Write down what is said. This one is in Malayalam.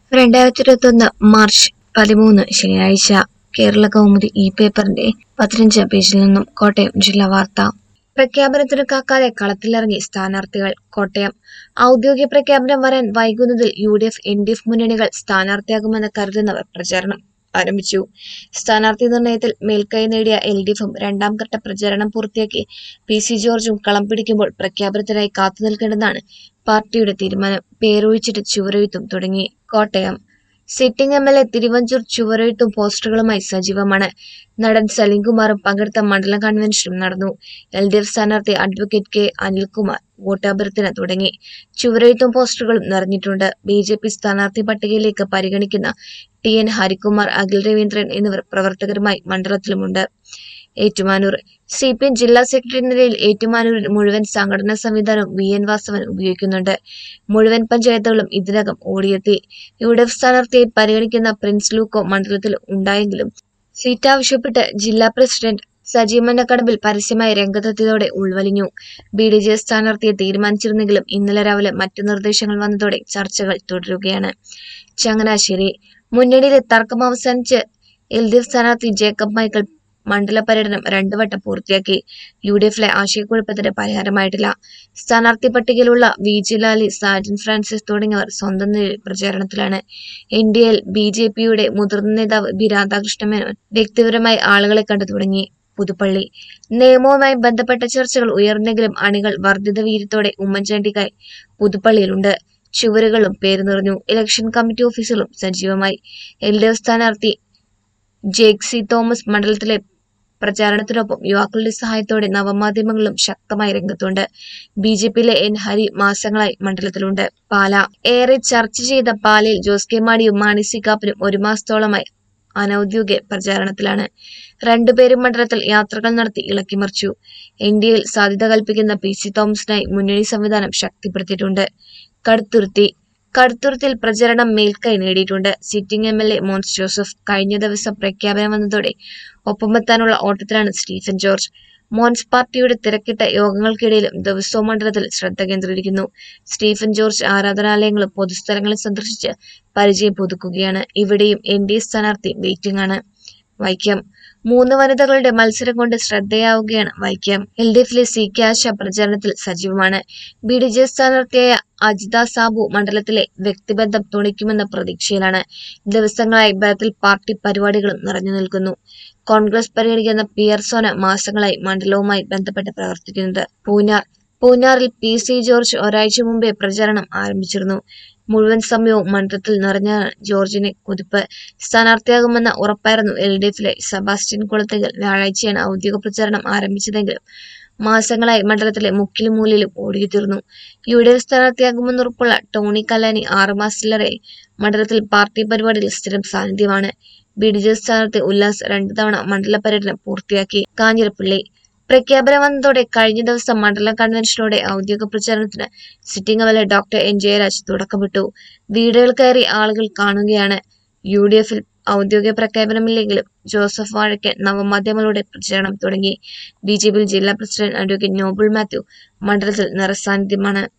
രണ്ടായിരത്തി ഇരുപത്തൊന്ന് മാർച്ച് പതിമൂന്ന് ശനിയാഴ്ച കേരള കൗമുദി ഇ പേപ്പറിന്റെ പതിനഞ്ചാം പേജിൽ നിന്നും കോട്ടയം ജില്ലാ വാർത്ത പ്രഖ്യാപനത്തിന് കാക്കാതെ കളത്തിലിറങ്ങി സ്ഥാനാർത്ഥികൾ കോട്ടയം ഔദ്യോഗിക പ്രഖ്യാപനം വരാൻ വൈകുന്നതിൽ U D F N D F മുന്നണികൾ സ്ഥാനാർത്ഥിയാകുമെന്ന് കരുതുന്നവർ പ്രചാരണം ആരംഭിച്ചു സ്ഥാനാർത്ഥി നിർണയത്തിൽ മേൽക്കൈ നേടിയ എൽ ഡി എഫും രണ്ടാം ഘട്ട പ്രചാരണം പൂർത്തിയാക്കി പി സി ജോർജും കളം പിടിക്കുമ്പോൾ പ്രഖ്യാപനത്തിനായി കാത്തുനിൽക്കേണ്ടതാണ് പാർട്ടിയുടെ തീരുമാനം പേരൊഴിച്ചിട്ട് ചുവരെഴുത്തും തുടങ്ങി Kottayam sitting M L A Thiruvanchoor ചുവരെഴുത്തും പോസ്റ്ററുകളുമായി സജീവമാണ് നടൻ സലീംകുമാറും പങ്കെടുത്ത മണ്ഡലം കൺവെൻഷനും നടന്നു എൽ ഡി എഫ് സ്ഥാനാർത്ഥി അഡ്വക്കേറ്റ് കെ അനിൽകുമാർ വോട്ടഭ്യർത്ഥന തുടങ്ങി ചുവരെഴുത്തും പോസ്റ്ററുകളും നിറഞ്ഞിട്ടുണ്ട് ബി ജെ പി സ്ഥാനാർത്ഥി പട്ടികയിലേക്ക് പരിഗണിക്കുന്ന ടി എൻ ഹരികുമാർ അഖിൽ രവീന്ദ്രൻ എന്നിവർ പ്രവർത്തകരുമായി മണ്ഡലത്തിലുമുണ്ട് ഏറ്റുമാനൂർ സി പി എം ജില്ലാ സെക്രട്ടറി എന്ന നിലയിൽ ഏറ്റുമാനൂരിൽ മുഴുവൻ സംഘടനാ സംവിധാനവും വി എൻ വാസവൻ ഉപയോഗിക്കുന്നുണ്ട് മുഴുവൻ പഞ്ചായത്തുകളും ഇതിനകം ഓടിയെത്തി യു ഡി എഫ് സ്ഥാനാർത്ഥിയെ പരിഗണിക്കുന്ന പ്രിൻസ് ലൂക്കോ മണ്ഡലത്തിൽ ഉണ്ടായെങ്കിലും സീറ്റ് ആവശ്യപ്പെട്ട് ജില്ലാ പ്രസിഡന്റ് സജി മന്നക്കടമ്പിൽ പരസ്യമായി രംഗത്തെത്തിയതോടെ ഉൾവലിഞ്ഞു ബി ഡി ജെ സ്ഥാനാർത്ഥിയെ തീരുമാനിച്ചിരുന്നെങ്കിലും ഇന്നലെ രാവിലെ മറ്റു നിർദ്ദേശങ്ങൾ വന്നതോടെ ചർച്ചകൾ തുടരുകയാണ് ചങ്ങനാശ്ശേരി മുന്നണിയിലെ തർക്കം അവസാനിച്ച് എൽ ഡി എഫ് സ്ഥാനാർത്ഥി ജേക്കബ് മൈക്കിൾ മണ്ഡല പര്യടനം രണ്ടു വട്ടം പൂർത്തിയാക്കി യു ഡി എഫിലെ ആശയക്കുഴപ്പത്തിന് പരിഹാരമായിട്ടില്ല സ്ഥാനാർത്ഥി പട്ടികയിലുള്ള V G Lali Sajan Francis തുടങ്ങിയവർ സ്വന്തം നിലയിൽ പ്രചാരണത്തിലാണ് N D L B J പിയുടെ മുതിർന്ന നേതാവ് ബി രാധാകൃഷ്ണ മേനോൻ വ്യക്തിപരമായി ആളുകളെ കണ്ടു തുടങ്ങി പുതുപ്പള്ളി നിയമവുമായി ബന്ധപ്പെട്ട ചർച്ചകൾ ഉയർന്നെങ്കിലും അണികൾ വർദ്ധിത വീര്യത്തോടെ ഉമ്മൻചാണ്ടിക്കായി പുതുപ്പള്ളിയിലുണ്ട് ചുവരുകളും പേര് നിറഞ്ഞു ഇലക്ഷൻ കമ്മിറ്റി ഓഫീസുകളും സജീവമായി എൽ ഡി എഫ് സ്ഥാനാർത്ഥി ജേക്സി തോമസ് മണ്ഡലത്തിലെ പ്രചാരണത്തിനൊപ്പം യുവാക്കളുടെ സഹായത്തോടെ നവമാധ്യമങ്ങളും ശക്തമായി രംഗത്തുണ്ട് ബി ജെ പിയിലെ എൻ ഹരി മാസങ്ങളായി മണ്ഡലത്തിലുണ്ട് പാല ഏറെ ചർച്ച ചെയ്ത പാലയിൽ ജോസ് കെ മാണിയും മാണി സി കാപ്പനും ഒരു മാസത്തോളമായി അനൌദ്യോഗിക പ്രചാരണത്തിലാണ് രണ്ടുപേരും മണ്ഡലത്തിൽ യാത്രകൾ നടത്തി ഇളക്കിമറിച്ചു എൻ ഡി എയിൽ സാധ്യത കൽപ്പിക്കുന്ന പി സി തോമസിനായി മുന്നണി സംവിധാനം ശക്തിപ്പെടുത്തിയിട്ടുണ്ട് കടുത്തുരുത്തി കടുത്തുരുത്തിൽ പ്രചരണം മേൽക്കൈ നേടിയിട്ടുണ്ട് sitting M L A Mons Joseph കഴിഞ്ഞ ദിവസം പ്രഖ്യാപനം വന്നതോടെ ഒപ്പമെത്താനുള്ള ഓട്ടത്തിലാണ് സ്റ്റീഫൻ ജോർജ് മോൻസ് പാർട്ടിയുടെ തിരക്കിട്ട യോഗങ്ങൾക്കിടയിലും ദിവസവും മണ്ഡലത്തിൽ ശ്രദ്ധ കേന്ദ്രീകരിക്കുന്നു സ്റ്റീഫൻ ജോർജ് ആരാധനാലയങ്ങളും പൊതുസ്ഥലങ്ങളും സന്ദർശിച്ച് പരിചയം പുതുക്കുകയാണ് ഇവിടെയും എൻ ഡി എ സ്ഥാനാർത്ഥി വെയിറ്റിംഗ് ആണ് വൈക്കം മൂന്ന് വനിതകളുടെ മത്സരം കൊണ്ട് ശ്രദ്ധയാവുകയാണ് വൈക്കം എൽ ഡി എഫിലെ സി കെ ആശ പ്രചാരണത്തിൽ സജീവമാണ് ബി ഡി ജെ സ്ഥാനാർത്ഥിയായ അജിത സാബു മണ്ഡലത്തിലെ വ്യക്തിബന്ധം തുണിക്കുമെന്ന പ്രതീക്ഷയിലാണ് ദിവസങ്ങളായി ബലത്തിൽ പാർട്ടി പരിപാടികളും നിറഞ്ഞു നിൽക്കുന്നു കോൺഗ്രസ് പരിഗണിക്കുന്ന പിയർസോന മാസങ്ങളായി മണ്ഡലവുമായി ബന്ധപ്പെട്ട് പ്രവർത്തിക്കുന്നത് പൂനാർ പൂനാറിൽ പി സി ജോർജ് ഒരാഴ്ച മുമ്പേ പ്രചാരണം ആരംഭിച്ചിരുന്നു മുഴുവൻ സമയവും മണ്ഡലത്തിൽ നിറഞ്ഞ ജോർജിനെ കുതിപ്പ് സ്ഥാനാർത്ഥിയാകുമെന്ന ഉറപ്പായിരുന്നു എൽ ഡി എഫിലെ സെബാസ്റ്റ്യൻ കുളത്തകൽ വ്യാഴാഴ്ചയാണ് ഔദ്യോഗിക പ്രചാരണം ആരംഭിച്ചതെങ്കിലും മാസങ്ങളായി മണ്ഡലത്തിലെ മുക്കിലും മൂലയിലും ഓടിയെത്തിയിരുന്നു യു ഡി എഫ് സ്ഥാനാർത്ഥിയാകുമെന്നുറപ്പുള്ള ടോണി കല്ലാനി ആറുമാസത്തിലേറെ മണ്ഡലത്തിൽ പാർട്ടി പരിപാടിയിൽ സ്ഥിരം സാന്നിധ്യമാണ് ബി ഡി ജെ സ്ഥാനാർത്ഥി ഉല്ലാസ് രണ്ടു തവണ മണ്ഡല പര്യടനം പൂർത്തിയാക്കി കാഞ്ഞിരപ്പള്ളി പ്രഖ്യാപനം വന്നതോടെ കഴിഞ്ഞ ദിവസം മണ്ഡലം കൺവെൻഷനോടെ ഔദ്യോഗിക പ്രചാരണത്തിന് sitting M L A doctor N Jayaraj തുടക്കമിട്ടു വീടുകൾ കയറി ആളുകൾ കാണുകയാണ് യു ഡി എഫിൽ ഔദ്യോഗിക പ്രഖ്യാപനമില്ലെങ്കിലും ജോസഫ് വാഴയ്ക്ക് നവമാധ്യമങ്ങളുടെ പ്രചാരണം തുടങ്ങി ബി ജെ പി ജില്ലാ പ്രസിഡന്റ് അഡ്വക്കേറ്റ് നോബിൾ മാത്യു മണ്ഡലത്തിൽ നിറസാന്നിധ്യമാണ്